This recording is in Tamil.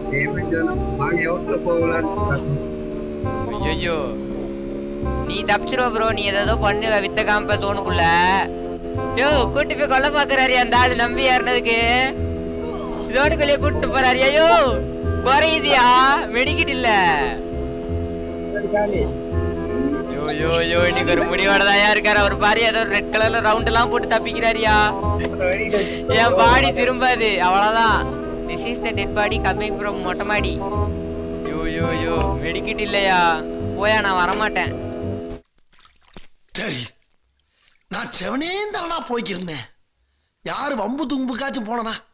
வாங்கி அவுட்ல போகலான்னு ஐயோ நீ தப்பிச்சிருவ ப்ரோ நீ ஏதோ பண்ணுவ வித்த காமிப்ப தோணுக்குள்ள யோ கூட்டி போய் கொல்ல பாக்குறாரு அந்த ஆளு நம்பி ஏறினதுக்கு தோணுக்குள்ளே கூட்டு போறாரு ஐயோ குறையுதியா மெடிக்கிட் இல்ல யோ யோ யோ இன்னைக்கு ஒரு முடிவோட தான் இருக்காரு அவர் பாரு ஏதோ ரெட் கலர்ல ரவுண்ட் எல்லாம் போட்டு தப்பிக்கிறாரியா என் பாடி திரும்பாது அவ்வளவுதான் this is the dead body coming from மொட்டை மாடி யோ யோ யோ மெடிக்கிட் இல்லையா போயா நான் வரமாட்டேன் சரி நான் செவனே தானா போய்க்கிருந்தேன் யாரு வம்பு தும்புக்காச்சும் போனனா